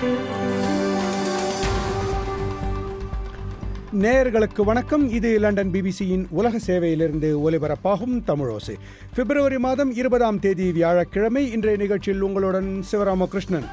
நேயர்களுக்கு வணக்கம் இது லண்டன் பிபிசியின் உலக சேவையிலிருந்து ஒலிபரப்பாகும் தமிழோசை பிப்ரவரி மாதம் இருபதாம் தேதி வியாழக்கிழமை இன்றைய நிகழ்ச்சியில் உங்களுடன் சிவராமகிருஷ்ணன்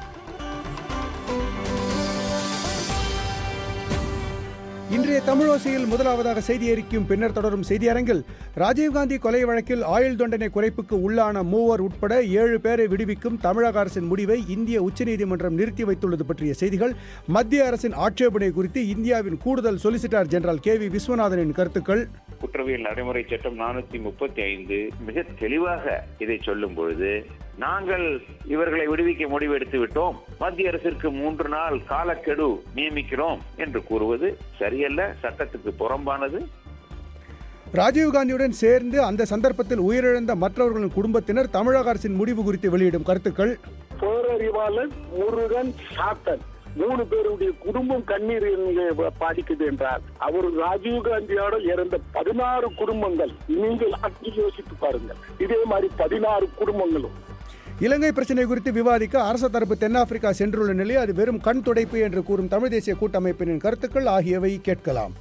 இன்றைய தமிழோசையில் முதலாவதாக செய்தி அறிக்கையும் பின்னர் தொடரும் செய்தியரங்கில் ராஜீவ்காந்தி கொலை வழக்கில் ஆயுள் தண்டனை குறைப்புக்கு உள்ளான மூவர் உட்பட ஏழு பேரை விடுவிக்கும் தமிழக அரசின் முடிவை இந்திய உச்சநீதிமன்றம் நிறுத்தி வைத்துள்ளது பற்றிய செய்திகள் மத்திய அரசின் ஆட்சேபனை குறித்து இந்தியாவின் கூடுதல் சொலிசிட்டர் ஜெனரல் கே வி விஸ்வநாதனின் கருத்துக்கள் குற்றவியல் நடைமுறை சட்டம் நானூத்தி முப்பத்தி ஐந்து மிக தெளிவாக இதை சொல்லும் பொழுது நாங்கள் இவர்களை விடுவிக்க முடிவெடுத்து விட்டோம் மத்திய அரசிற்கு மூன்று நாள் காலக்கெடு நியமிக்கிறோம் என்று கூறுவது சரியல்ல சட்டத்துக்கு புறம்பானது ராஜீவ்காந்தியுடன் சேர்ந்து அந்த சந்தர்ப்பத்தில் உயிரிழந்த மற்றவர்களின் குடும்பத்தினர் தமிழக அரசின் முடிவு குறித்து வெளியிடும் கருத்துக்கள் பேரறிவாளன் முருகன் சாத்தன் மூணு பேருடைய குடும்பம் கண்ணீர் இங்கே பாதிக்குது என்றார் அவர் ராஜீவ்காந்தியோட இறந்த பதினாறு குடும்பங்கள் நீங்கள் அப்படி யோசித்து பாருங்கள் இதே மாதிரி பதினாறு குடும்பங்களும் இலங்கை பிரச்சினை குறித்து விவாதிக்க அரசு தரப்பு தென்னாப்பிரிக்கா சென்றுள்ள நிலையில் அது வெறும் கண் துடைப்பு என்று கூறும் தமிழ் தேசிய கூட்டமைப்பினின் கருத்துக்கள் ஆகியவை கேட்கலாம்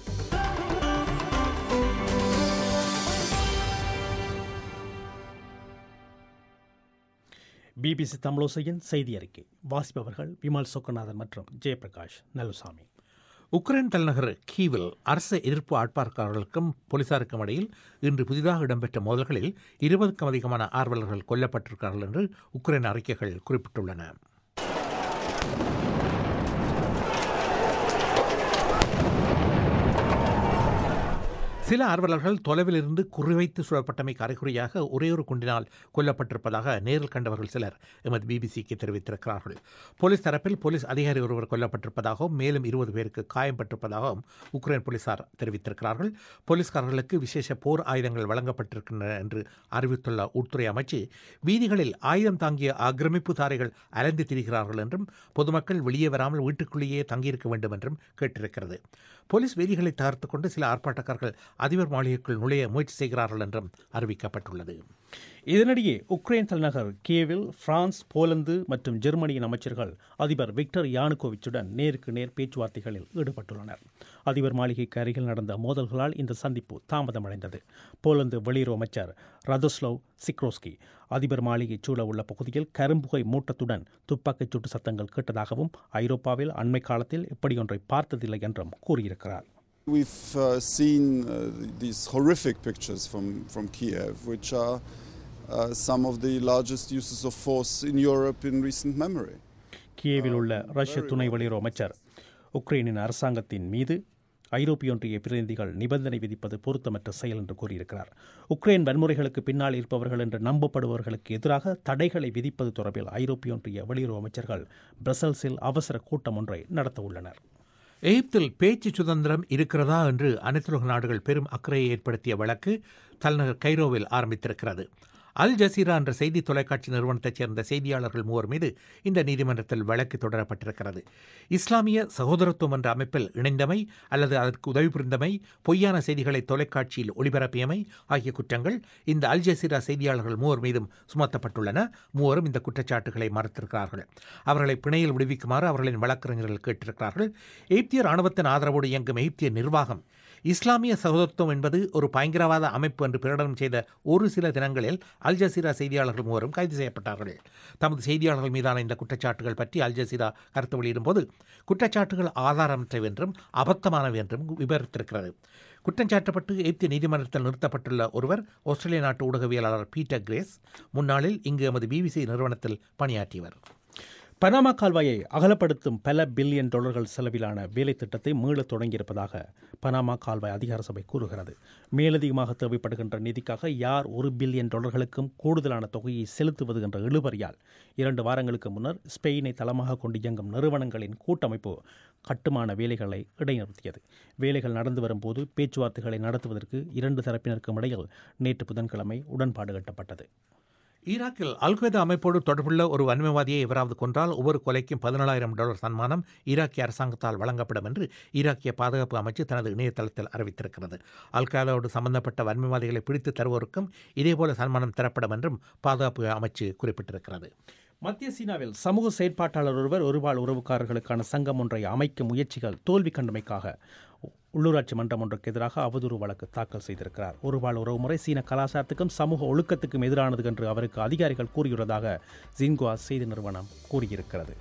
பிபிசி தமிழோசையின் செய்தி அறிக்கை வாசிப்பவர்கள் விமல் சொக்கநாதன் மற்றும் ஜெயபிரகாஷ் நலுசாமி உக்ரைன் தலைநகர் கீவில் அரசு எதிர்ப்பு ஆட்பார்க்காரர்களுக்கும் போலீசாருக்கும் இடையில் இன்று புதிதாக இடம்பெற்ற மோதல்களில் இருபதுக்கும் அதிகமான ஆர்வலர்கள் கொல்லப்பட்டிருக்கிறார்கள் என்று உக்ரைன் அறிக்கைகள் குறிப்பிட்டுள்ளன சில ஆர்வலர்கள் தொலைவில் இருந்து குறிவைத்து சுடப்பட்டமைக்கு அறிகுறியாக ஒரே ஒரு குண்டினால் கொல்லப்பட்டிருப்பதாக நேரில் கண்டவர்கள் சிலர் எமது பிபிசிக்கு தெரிவித்திருக்கிறார்கள் போலீஸ் தரப்பில் போலீஸ் அதிகாரி ஒருவர் கொல்லப்பட்டிருப்பதாகவும் மேலும் இருபது பேருக்கு காயம்பட்டிருப்பதாகவும் உக்ரைன் போலீசார் தெரிவித்திருக்கிறார்கள் போலீஸ்காரர்களுக்கு விசேஷ போர் ஆயுதங்கள் வழங்கப்பட்டிருக்கின்றன என்று அறிவித்துள்ள உள்துறை அமைச்சு வீதிகளில் ஆயுதம் தாங்கிய ஆக்கிரமிப்புதாரிகள் அலைந்து திரிகிறார்கள் என்றும் பொதுமக்கள் வெளியே வராமல் வீட்டுக்குள்ளேயே தங்கியிருக்க வேண்டும் என்றும் கேட்டிருக்கிறது போலீஸ் வேதிகளை தகர்த்து கொண்டு சில ஆர்ப்பாட்டக்காரர்கள் அதிபர் மாளிகைக்குள் நுழைய முயற்சி செய்கிறார்கள் என்றும் அறிவிக்கப்பட்டுள்ளது இதனிடையே உக்ரைன் தலைநகர் கியவில் பிரான்ஸ் போலந்து மற்றும் ஜெர்மனியின் அமைச்சர்கள் அதிபர் விக்டர் யானுகோவிச்சுடன் நேருக்கு நேர் பேச்சுவார்த்தைகளில் ஈடுபட்டுள்ளனர் அதிபர் மாளிகைக்கு அருகில் நடந்த மோதல்களால் இந்த சந்திப்பு தாமதமடைந்தது போலந்து வெளியுறவு அமைச்சர் ரதோஸ்லவ் சிக்ரோஸ்கி அதிபர் மாளிகை சூழ உள்ள பகுதியில் கரும்புகை மூட்டத்துடன் துப்பாக்கிச் சூட்டு சத்தங்கள் கேட்டதாகவும் ஐரோப்பாவில் அண்மை காலத்தில் இப்படியொன்றை பார்த்ததில்லை என்றும் கூறியிருக்கிறார் We've uh, seen uh, these horrific pictures from, from Kiev, which are uh, some of the largest uses of force in Europe in recent memory. கியேவில் உள்ள ரஷ்ய துணை வெளியுறவு அமைச்சர் உக்ரைனின் அரசாங்கத்தின் மீது ஐரோப்பிய ஒன்றிய பிரதிநிதிகள் நிபந்தனை விதிப்பது பொருத்தமற்ற செயல் என்று கூறியிருக்கிறார் உக்ரைன் வன்முறைகளுக்கு பின்னால் இருப்பவர்கள் என்று நம்பப்படுபவர்களுக்கு எதிராக தடைகளை விதிப்பது தொடர்பில் ஐரோப்பிய ஒன்றிய வெளியுறவு அமைச்சர்கள் பிரசல்ஸில் அவசர கூட்டம் ஒன்றை நடத்த உள்ளனர் எகிப்தில் பேச்சு சுதந்திரம் இருக்கிறதா என்று அனைத்துலக நாடுகள் பெரும் அக்கறையை ஏற்படுத்திய வழக்கு தலைநகர் கைரோவில் ஆரம்பித்திருக்கிறது அல் ஜசீரா என்ற செய்தி தொலைக்காட்சி நிறுவனத்தைச் சேர்ந்த செய்தியாளர்கள் மூவர் மீது இந்த நீதிமன்றத்தில் வழக்கு தொடரப்பட்டிருக்கிறது இஸ்லாமிய சகோதரத்துவம் என்ற அமைப்பில் இணைந்தமை அல்லது அதற்கு உதவி புரிந்தமை பொய்யான செய்திகளை தொலைக்காட்சியில் ஒளிபரப்பியமை ஆகிய குற்றங்கள் இந்த அல் ஜசீரா செய்தியாளர்கள் மூவர் மீதும் சுமத்தப்பட்டுள்ளன மூவரும் இந்த குற்றச்சாட்டுகளை மறுத்திருக்கிறார்கள் அவர்களை பிணையில் விடுவிக்குமாறு அவர்களின் வழக்கறிஞர்கள் கேட்டிருக்கிறார்கள் எகிப்திய ராணுவத்தின் ஆதரவோடு இயங்கும் எகிப்திய நிர்வாகம் இஸ்லாமிய சகோதரத்துவம் என்பது ஒரு பயங்கரவாத அமைப்பு என்று பிரகடனம் செய்த ஒரு சில தினங்களில் அல் ஜசீரா செய்தியாளர்கள் மூவரும் கைது செய்யப்பட்டார்கள் தமது செய்தியாளர்கள் மீதான இந்த குற்றச்சாட்டுகள் பற்றி அல் ஜசீரா கருத்து வெளியிடும்போது குற்றச்சாட்டுகள் ஆதாரமற்றவை என்றும் அபத்தமானவை என்றும் விவரித்திருக்கிறது குற்றஞ்சாட்டப்பட்டு எய்ப்திய நீதிமன்றத்தில் நிறுத்தப்பட்டுள்ள ஒருவர் ஆஸ்திரேலிய நாட்டு ஊடகவியலாளர் பீட்டர் கிரேஸ் முன்னாளில் இங்கு எமது பிபிசி நிறுவனத்தில் பணியாற்றியவர் பனாமா கால்வாயை அகலப்படுத்தும் பல பில்லியன் டாலர்கள் செலவிலான வேலை திட்டத்தை மீள தொடங்கியிருப்பதாக பனாமா கால்வாய் அதிகார சபை கூறுகிறது மேலதிகமாக தேவைப்படுகின்ற நிதிக்காக யார் ஒரு பில்லியன் டாலர்களுக்கும் கூடுதலான தொகையை செலுத்துவது என்ற இழுபறியால் இரண்டு வாரங்களுக்கு முன்னர் ஸ்பெயினை தளமாக கொண்டு இயங்கும் நிறுவனங்களின் கூட்டமைப்பு கட்டுமான வேலைகளை இடைநிறுத்தியது வேலைகள் நடந்து வரும்போது பேச்சுவார்த்தைகளை நடத்துவதற்கு இரண்டு தரப்பினருக்கும் இடையில் நேற்று புதன்கிழமை உடன்பாடு கட்டப்பட்டது ஈராக்கில் அல்கொய்தா அமைப்போடு தொடர்புள்ள ஒரு வன்மைவாதியை எவராவது கொன்றால் ஒவ்வொரு கொலைக்கும் பதினேழாயிரம் டாலர் சன்மானம் ஈராக்கிய அரசாங்கத்தால் வழங்கப்படும் என்று ஈராக்கிய பாதுகாப்பு அமைச்சு தனது இணையதளத்தில் அறிவித்திருக்கிறது அல்காய்தாவோடு சம்பந்தப்பட்ட வன்மைவாதிகளை பிடித்து தருவோருக்கும் இதேபோல சன்மானம் தரப்படும் என்றும் பாதுகாப்பு அமைச்சு குறிப்பிட்டிருக்கிறது மத்திய சீனாவில் சமூக செயற்பாட்டாளர் ஒருவர் ஒருபால் உறவுக்காரர்களுக்கான சங்கம் ஒன்றை அமைக்கும் முயற்சிகள் தோல்வி கண்டமைக்காக உள்ளூராட்சி மன்றம் ஒன்றுக்கு எதிராக அவதூறு வழக்கு தாக்கல் செய்திருக்கிறார் ஒருபால் உறவுமுறை சீன கலாச்சாரத்துக்கும் சமூக ஒழுக்கத்துக்கும் எதிரானது என்று அவருக்கு அதிகாரிகள் கூறியுள்ளதாக ஜின்குவா செய்தி நிறுவனம் கூறியிருக்கிறது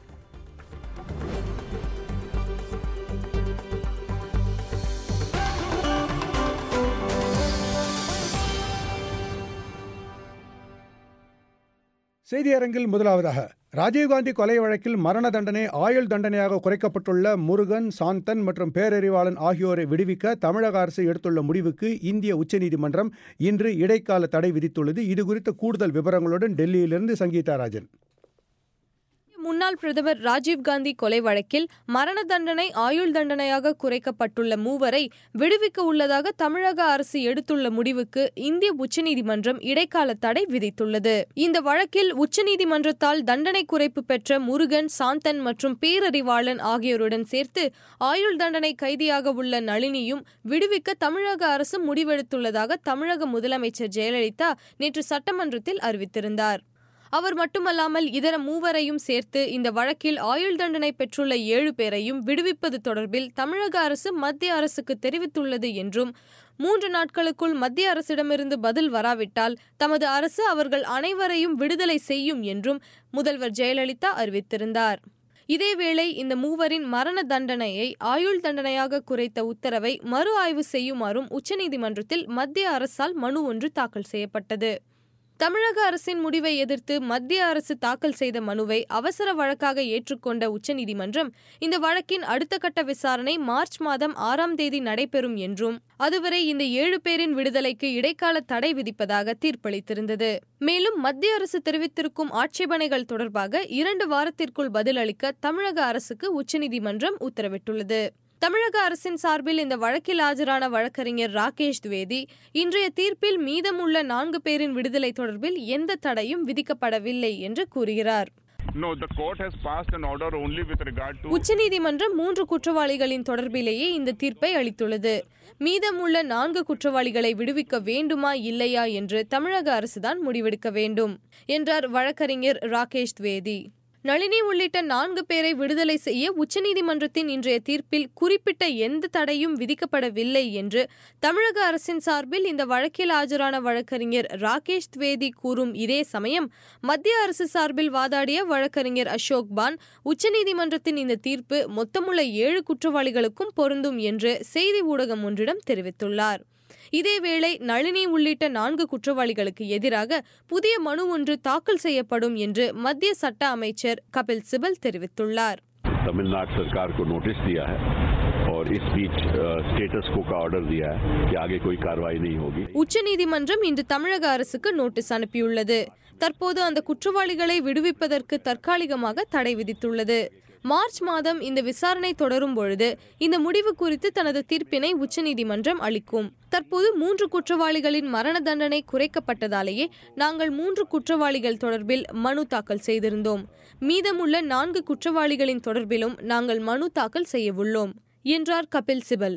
செய்தியரங்கில் முதலாவதாக ராஜீவ்காந்தி கொலை வழக்கில் மரண தண்டனை ஆயுள் தண்டனையாக குறைக்கப்பட்டுள்ள முருகன் சாந்தன் மற்றும் பேரறிவாளன் ஆகியோரை விடுவிக்க தமிழக அரசு எடுத்துள்ள முடிவுக்கு இந்திய உச்சநீதிமன்றம் இன்று இடைக்கால தடை விதித்துள்ளது இது குறித்த கூடுதல் விவரங்களுடன் டெல்லியிலிருந்து சங்கீதா ராஜன் முன்னாள் பிரதமர் ராஜீவ்காந்தி கொலை வழக்கில் மரண தண்டனை ஆயுள் தண்டனையாக குறைக்கப்பட்டுள்ள மூவரை விடுவிக்க உள்ளதாக தமிழக அரசு எடுத்துள்ள முடிவுக்கு இந்திய உச்சநீதிமன்றம் இடைக்கால தடை விதித்துள்ளது இந்த வழக்கில் உச்சநீதிமன்றத்தால் தண்டனை குறைப்பு பெற்ற முருகன் சாந்தன் மற்றும் பேரறிவாளன் ஆகியோருடன் சேர்த்து ஆயுள் தண்டனை கைதியாக உள்ள நளினியும் விடுவிக்க தமிழக அரசு முடிவெடுத்துள்ளதாக தமிழக முதலமைச்சர் ஜெயலலிதா நேற்று சட்டமன்றத்தில் அறிவித்திருந்தார் அவர் மட்டுமல்லாமல் இதர மூவரையும் சேர்த்து இந்த வழக்கில் ஆயுள் தண்டனை பெற்றுள்ள ஏழு பேரையும் விடுவிப்பது தொடர்பில் தமிழக அரசு மத்திய அரசுக்கு தெரிவித்துள்ளது என்றும் மூன்று நாட்களுக்குள் மத்திய அரசிடமிருந்து பதில் வராவிட்டால் தமது அரசு அவர்கள் அனைவரையும் விடுதலை செய்யும் என்றும் முதல்வர் ஜெயலலிதா அறிவித்திருந்தார் இதேவேளை இந்த மூவரின் மரண தண்டனையை ஆயுள் தண்டனையாக குறைத்த உத்தரவை மறு ஆய்வு செய்யுமாறும் உச்சநீதிமன்றத்தில் மத்திய அரசால் மனு ஒன்று தாக்கல் செய்யப்பட்டது தமிழக அரசின் முடிவை எதிர்த்து மத்திய அரசு தாக்கல் செய்த மனுவை அவசர வழக்காக ஏற்றுக்கொண்ட உச்சநீதிமன்றம் இந்த வழக்கின் அடுத்த கட்ட விசாரணை மார்ச் மாதம் ஆறாம் தேதி நடைபெறும் என்றும் அதுவரை இந்த ஏழு பேரின் விடுதலைக்கு இடைக்கால தடை விதிப்பதாக தீர்ப்பளித்திருந்தது மேலும் மத்திய அரசு தெரிவித்திருக்கும் ஆட்சேபனைகள் தொடர்பாக இரண்டு வாரத்திற்குள் பதிலளிக்க தமிழக அரசுக்கு உச்சநீதிமன்றம் உத்தரவிட்டுள்ளது தமிழக அரசின் சார்பில் இந்த வழக்கில் ஆஜரான வழக்கறிஞர் ராகேஷ் துவேதி இன்றைய தீர்ப்பில் மீதமுள்ள நான்கு பேரின் விடுதலை தொடர்பில் எந்த தடையும் விதிக்கப்படவில்லை என்று கூறுகிறார் No, the court has passed an order only with regard to உச்சநீதிமன்றம் மூன்று குற்றவாளிகளின் தொடர்பிலேயே இந்த தீர்ப்பை அளித்துள்ளது மீதமுள்ள நான்கு குற்றவாளிகளை விடுவிக்க வேண்டுமா இல்லையா என்று தமிழக அரசுதான் முடிவெடுக்க வேண்டும் என்றார் வழக்கறிஞர் ராகேஷ் துவேதி நளினி உள்ளிட்ட நான்கு பேரை விடுதலை செய்ய உச்சநீதிமன்றத்தின் இன்றைய தீர்ப்பில் குறிப்பிட்ட எந்த தடையும் விதிக்கப்படவில்லை என்று தமிழக அரசின் சார்பில் இந்த வழக்கில் ஆஜரான வழக்கறிஞர் ராகேஷ் துவேதி கூறும் இதே சமயம் மத்திய அரசு சார்பில் வாதாடிய வழக்கறிஞர் அசோக் பான் உச்சநீதிமன்றத்தின் இந்த தீர்ப்பு மொத்தமுள்ள ஏழு குற்றவாளிகளுக்கும் பொருந்தும் என்று செய்தி ஊடகம் ஒன்றிடம் தெரிவித்துள்ளார் இதேவேளை நளினி உள்ளிட்ட நான்கு குற்றவாளிகளுக்கு எதிராக புதிய மனு ஒன்று தாக்கல் செய்யப்படும் என்று மத்திய சட்ட அமைச்சர் கபில் சிபல் தெரிவித்துள்ளார் तमिलनाडु सरकार को नोटिस दिया है और इस बीच स्टेटस को का ऑर्डर दिया है कि आगे कोई कार्रवाई नहीं होगी உச்சநீதிமன்றம் இன்று தமிழக அரசுக்கு நோட்டீஸ் அனுப்பியுள்ளது தற்போது அந்த குற்றவாளிகளை விடுவிப்பதற்கு தற்காலிகமாக தடை விதித்துள்ளது மார்ச் மாதம் இந்த விசாரணை தொடரும் பொழுது இந்த முடிவு குறித்து தனது தீர்ப்பினை உச்சநீதிமன்றம் அளிக்கும் தற்போது மூன்று குற்றவாளிகளின் மரண தண்டனை குறைக்கப்பட்டதாலேயே நாங்கள் மூன்று குற்றவாளிகள் தொடர்பில் மனு தாக்கல் செய்திருந்தோம் மீதமுள்ள நான்கு குற்றவாளிகளின் தொடர்பிலும் நாங்கள் மனு தாக்கல் செய்யவுள்ளோம் என்றார் கபில் சிபல்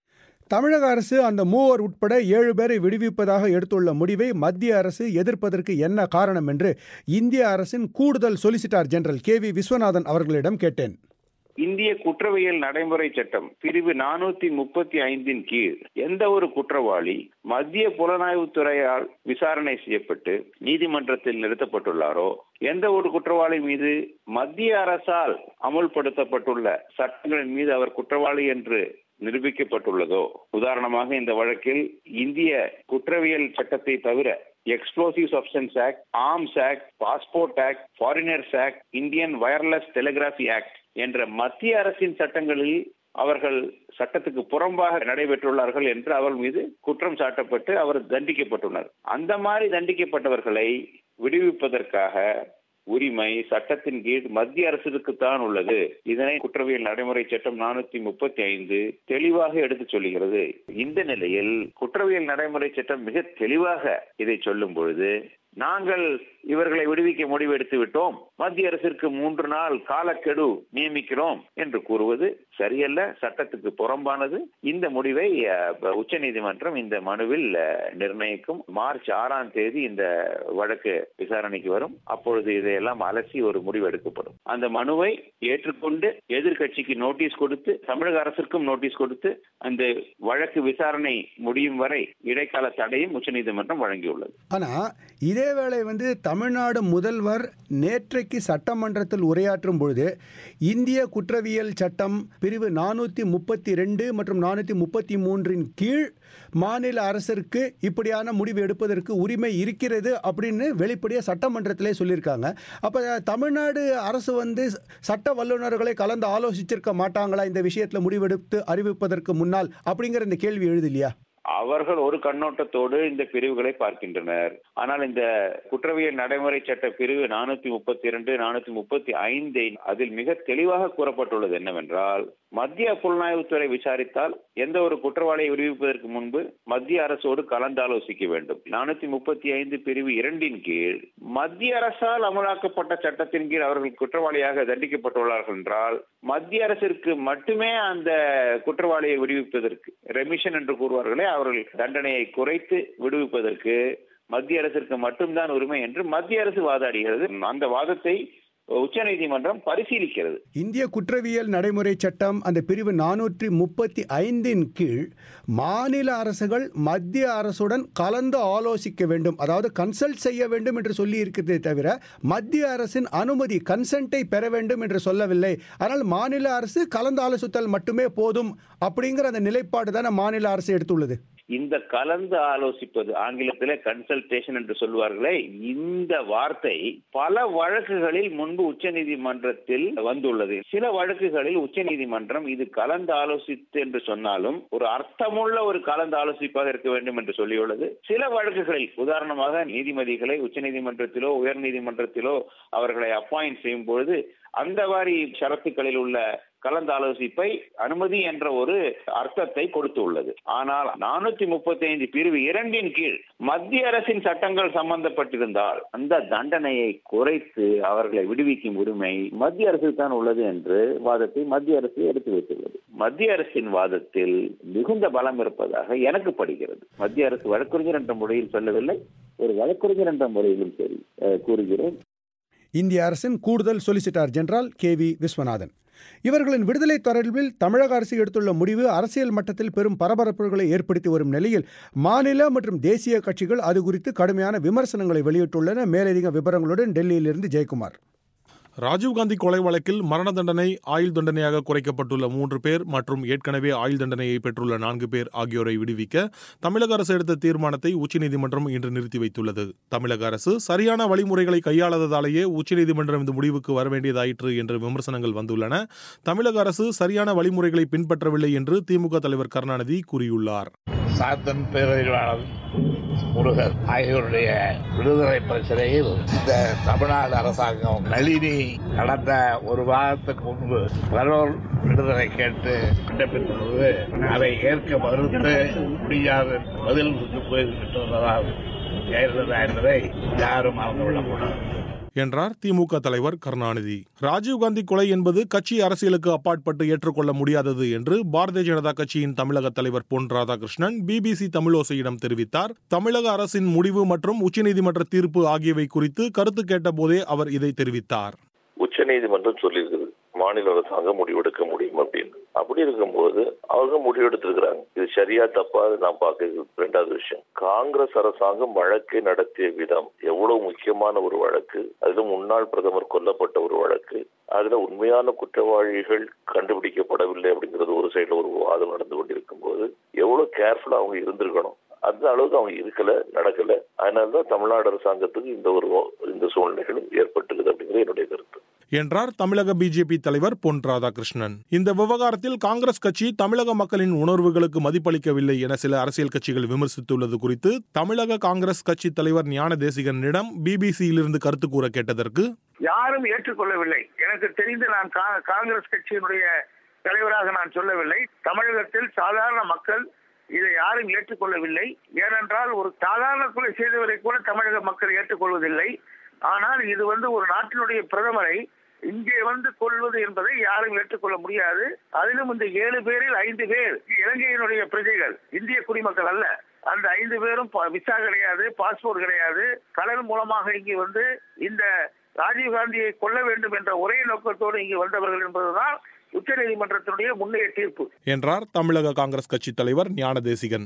தமிழக அரசு அந்த மூவர் உட்பட ஏழு பேரை விடுவிப்பதாக எடுத்துள்ள முடிவை மத்திய அரசு எதிர்ப்பதற்கு என்ன காரணம் என்று இந்திய அரசின் கூடுதல் solicitor general K V Viswanathan அவர்களிடம் கேட்டேன் இந்திய குற்றவியல் நடைமுறை சட்டம் பிரிவு நானூத்தி முப்பத்தி ஐந்தின் கீழ் எந்த ஒரு குற்றவாளி மத்திய புலனாய்வுத்துறையால் விசாரணை செய்யப்பட்டு நீதிமன்றத்தில் நிறுத்தப்பட்டுள்ளாரோ எந்த ஒரு குற்றவாளி மீது மத்திய அரசால் அமுல்படுத்தப்பட்டுள்ள சட்டங்களின் மீது அவர் குற்றவாளி என்று நிரூபிக்கப்பட்டுள்ளதோ உதாரணமாக இந்த வழக்கில் இந்திய குற்றவியல் சட்டத்தை தவிர explosive substance act arms act passport act foreigners act Indian wireless telegraphy act என்ற மத்திய அரசின் சட்டங்களில் அவர்கள் சட்டத்துக்கு புறம்பாக நடைபெற்றுள்ளார்கள் என்று அவர் மீது குற்றம் சாட்டப்பட்டு அவர் தண்டிக்கப்பட்டுள்ளார் அந்த மாதிரி தண்டிக்கப்பட்டவர்களை விடுவிப்பதற்காக உரிமை சட்டத்தின் கீழ் மத்திய அரசுக்குத்தான் உள்ளது இதனை குற்றவியல் நடைமுறை சட்டம் நானூத்தி முப்பத்தி ஐந்து தெளிவாக எடுத்து சொல்லுகிறது இந்த நிலையில் குற்றவியல் நடைமுறை சட்டம் மிக தெளிவாக இதை சொல்லும் பொழுது நாங்கள் இவர்களை விடுவிக்க முடிவெடுத்து விட்டோம் மத்திய அரசிற்கு மூன்று நாள் காலக்கெடு நியமிக்கிறோம் என்று கூறுவது சரியல்ல சட்டத்துக்கு புறம்பானது இந்த முடிவை உச்ச நீதிமன்றம் இந்த மனுவில் அஹ், நிர்ணயிக்கும் மார்ச் ஆறாம் தேதி இந்த வழக்கு விசாரணைக்கு வரும் அப்பொழுது இதையெல்லாம் அலசி ஒரு முடிவு எடுக்கப்படும் அந்த மனுவை ஏற்றுக்கொண்டு எதிர்க்கட்சிக்கு நோட்டீஸ் கொடுத்து தமிழக அரசிற்கும் நோட்டீஸ் கொடுத்து அந்த வழக்கு விசாரணை முடியும் வரை இடைக்கால தடையும் உச்சநீதிமன்றம் வழங்கியுள்ளது ஆனா இதே வேளை வந்து தமிழ்நாடு முதல்வர் நேற்றைக்கு சட்டமன்றத்தில் உரையாற்றும் பொழுது இந்திய குற்றவியல் சட்டம் பிரிவு நானூற்றி முப்பத்தி ரெண்டு மற்றும் நானூற்றி முப்பத்தி மூன்றின் கீழ் மாநில அரசிற்கு இப்படியான முடிவு எடுப்பதற்கு உரிமை இருக்கிறது அப்படின்னு வெளிப்படையாக சட்டமன்றத்திலே சொல்லியிருக்காங்க அப்போ தமிழ்நாடு அரசு வந்து சட்ட வல்லுநர்களை கலந்து ஆலோசிச்சிருக்க மாட்டாங்களா இந்த விஷயத்தில் முடிவெடுத்து அறிவிப்பதற்கு முன்னால் அப்படிங்கிற இந்த கேள்வி எழுது இல்லையா அவர்கள் ஒரு கண்ணோட்டத்தோடு இந்த பிரிவுகளை பார்க்கின்றனர் ஆனால் இந்த குற்றவியல் நடைமுறை சட்ட பிரிவு நானூத்தி முப்பத்தி இரண்டு நானூத்தி முப்பத்தி ஐந்தை அதில் மிக தெளிவாக கூறப்பட்டுள்ளது என்னவென்றால் மத்திய புலனாய்வுத்துறை விசாரித்தால் எந்த ஒரு குற்றவாளியை விடுவிப்பதற்கு முன்பு மத்திய அரசோடு கலந்தாலோசிக்க வேண்டும் நானூத்தி முப்பத்தி ஐந்து பிரிவு இரண்டின் கீழ் மத்திய அரசால் அமலாக்கப்பட்ட சட்டத்தின் கீழ் அவர்கள் குற்றவாளியாக தண்டிக்கப்பட்டுள்ளார்கள் என்றால் மத்திய அரசிற்கு மட்டுமே அந்த குற்றவாளியை விடுவிப்பதற்கு ரெமிஷன் என்று கூறுவார்களே அவர்கள் தண்டனையை குறைத்து விடுவிப்பதற்கு மத்திய அரசிற்கு மட்டும்தான் உரிமை என்று மத்திய அரசு வாதாடுகிறது அந்த வாதத்தை உச்சநீதிமன்றம் பரிசீலிக்கிறது இந்திய குற்றவியல் நடைமுறை சட்டம் அந்த பிரிவு நானூற்றி முப்பத்தி ஐந்தின் கீழ் மாநில அரசுகள் மத்திய அரசுடன் கலந்து ஆலோசிக்க வேண்டும் அதாவது கன்சல்ட் செய்ய வேண்டும் என்று சொல்லி இருக்கிறதே தவிர மத்திய அரசின் அனுமதி கன்சென்ட்டை பெற வேண்டும் என்று சொல்லவில்லை ஆனால் மாநில அரசு கலந்து ஆலோசித்தல் மட்டுமே போதும் அப்படிங்கிற அந்த நிலைப்பாடு தானே மாநில அரசு எடுத்துள்ளது இந்த கலந்து ஆலோசிப்பது ஆங்கிலத்திலே கன்சல்டேஷன் என்று சொல்வார்களே இந்த வார்த்தை பல வழக்குகளில் முன்பு உச்சநீதிமன்றத்தில் வந்துள்ளது சில வழக்குகளில் உச்சநீதிமன்றம் இது கலந்து ஆலோசித்து என்று சொன்னாலும் ஒரு அர்த்தமுள்ள ஒரு கலந்து ஆலோசிப்பாக இருக்க வேண்டும் என்று சொல்லியுள்ளது சில வழக்குகளில் உதாரணமாக நீதிமதிகளை உச்சநீதிமன்றத்திலோ உயர் நீதிமன்றத்திலோ அவர்களை அப்பாயிண்ட் செய்யும் பொழுது அந்த வாரி ஷரத்துக்களில் உள்ள கலந்து ஆலோசிப்பை அனுமதி என்ற ஒரு அர்த்தத்தை கொடுத்துள்ளது ஆனால் நானூத்தி முப்பத்தி ஐந்து பிரிவு இரண்டின் கீழ் மத்திய அரசின் சட்டங்கள் சம்பந்தப்பட்டிருந்தால் அந்த தண்டனையை குறைத்து அவர்களை விடுவிக்கும் உரிமை மத்திய அரசுக்கு தான் உள்ளது என்று வாதத்தை மத்திய அரசு எடுத்து வைத்துள்ளது மத்திய அரசின் வாதத்தில் மிகுந்த பலம் இருப்பதாக எனக்கு படுகிறது மத்திய அரசு வழக்கறிஞர் என்ற முறையில் சொல்லவில்லை ஒரு வழக்கறிஞர் என்ற முறையிலும் சரி அஹ், கூறுகிறேன் இந்திய அரசின் கூடுதல் solicitor general K V Viswanathan இவர்களின் விடுதலை தொடர்பில் தமிழக அரசு எடுத்துள்ள முடிவு அரசியல் மட்டத்தில் பெரும் பரபரப்புகளை ஏற்படுத்தி வரும் நிலையில் மாநில மற்றும் தேசிய கட்சிகள் அது குறித்து கடுமையான விமர்சனங்களை வெளியிட்டுள்ளன மேலதிக விவரங்களுடன் டெல்லியிலிருந்து ஜெயக்குமார் ராஜீவ்காந்தி கொலை வழக்கில் மரண தண்டனை ஆயுள் தண்டனையாக குறைக்கப்பட்டுள்ள மூன்று பேர் மற்றும் ஏற்கனவே ஆயுள் தண்டனையை பெற்றுள்ள நான்கு பேர் ஆகியோரை விடுவிக்க தமிழக அரசு எடுத்த தீர்மானத்தை உச்சநீதிமன்றம் இன்று நிறுத்தி வைத்துள்ளது தமிழக அரசு சரியான வழிமுறைகளை கையாளாததாலேயே உச்சநீதிமன்றம் இந்த முடிவுக்கு வர வேண்டியதாயிற்று என்ற விமர்சனங்கள் வந்துள்ளன தமிழக அரசு சரியான வழிமுறைகளை பின்பற்றவில்லை என்று திமுக தலைவர் கருணாநிதி கூறியுள்ளார் சாத்தன் பேரறிவாளர் முருகன் ஆகியோருடைய விடுதலை பிரச்சனையில் இந்த தமிழ்நாடு அரசாங்கம் நளினி கடந்த ஒரு வாரத்துக்கு முன்பு பரோல் விடுதலை கேட்டு விண்ணப்பித்துள்ளது அதை ஏற்க மறுத்து முடியாது பதில் போய்விட்டதால் ஜெயலலிதா என்பதை யாரும் மறந்துவிடக்கூடாது என்றார் திமுக தலைவர் கருணாநிதி ராஜீவ்காந்தி கொலை என்பது கட்சி அரசியலுக்கு அப்பாற்பட்டு ஏற்றுக்கொள்ள முடியாதது என்று பாரதிய ஜனதா கட்சியின் தமிழக தலைவர் பொன் ராதாகிருஷ்ணன் பிபிசி தமிழோசையிடம் தெரிவித்தார் தமிழக அரசின் முடிவு மற்றும் உச்சநீதிமன்ற தீர்ப்பு ஆகியவை குறித்து கருத்து கேட்டபோதே அவர் இதை தெரிவித்தார் உச்சநீதிமன்றம் சொல்லியிருக்குது மாநில அரசாங்கம் முடிவெடுக்க முடியும் அப்படின்னு அப்படி இருக்கும்போது அவங்க முடிவெடுத்திருக்கிறாங்க இது சரியா தப்பா அது நான் பார்க்க ரெண்டாவது விஷயம் காங்கிரஸ் அரசாங்கம் வழக்கை நடத்திய விதம் எவ்வளவு முக்கியமான ஒரு வழக்கு அதிலும் முன்னாள் பிரதமர் கொல்லப்பட்ட ஒரு வழக்கு அதுல உண்மையான குற்றவாளிகள் கண்டுபிடிக்கப்படவில்லை அப்படிங்கிறது ஒரு சைடுல ஒரு வாதம் நடந்து கொண்டிருக்கும் போது எவ்வளவு கேர்ஃபுல்லா அவங்க இருந்திருக்கணும் அந்த அளவுக்கு அவங்க இருக்கல நடக்கல அதனாலதான் தமிழ்நாடு அரசாங்கத்துக்கு இந்த ஒரு இந்த சூழ்நிலைகளும் ஏற்பட்டுள்ளது அப்படிங்கிறது என்னுடைய கருத்து என்றார் தமிழக பிஜேபி தலைவர் பொன் ராதாகிருஷ்ணன் இந்த விவகாரத்தில் காங்கிரஸ் கட்சி தமிழக மக்களின் உணர்வுகளுக்கு மதிப்பளிக்கவில்லை என சில அரசியல் கட்சிகள் விமர்சித்துள்ளது குறித்து தமிழக காங்கிரஸ் கட்சி தலைவர் ஞான தேசிகனிடம் பிபிசியிலிருந்து கருத்து கூற கேட்டதற்கு யாரும் ஏற்றுக்கொள்ளவில்லை எனக்கு தெரிந்து நான் கா- காங்கிரஸ் கட்சியினுடைய தலைவராக நான் சொல்லவில்லை தமிழகத்தில் சாதாரண மக்கள் இதை யாரும் ஏற்றுக்கொள்ளவில்லை ஏனென்றால் ஒரு சாதாரண கொலை செய்தவரை கூட தமிழக மக்கள் ஏற்றுக்கொள்வதில்லை ஆனால் இது வந்து ஒரு நாட்டினுடைய பிரதமரை இங்கே வந்து கொள்வது என்பதை யாரும் ஏற்றுக்கொள்ள முடியாது அதிலும் இந்த ஏழு பேரில் ஐந்து பேர் இலங்கையினுடைய பிரஜைகள் இந்திய குடிமக்கள் அல்ல அந்த ஐந்து பேரும் ப- விசா கிடையாது பாஸ்போர்ட் கிடையாது கடல் மூலமாக இங்கே வந்து இந்த ராஜீவ்காந்தியை கொல்ல வேண்டும் என்ற ஒரே நோக்கத்தோடு இங்கு வந்தவர்கள் என்பதுதான் உச்சநீதிமன்றத்தினுடைய முன்னைய தீர்ப்பு என்றார் தமிழக காங்கிரஸ் கட்சித் தலைவர் ஞான தேசிகன்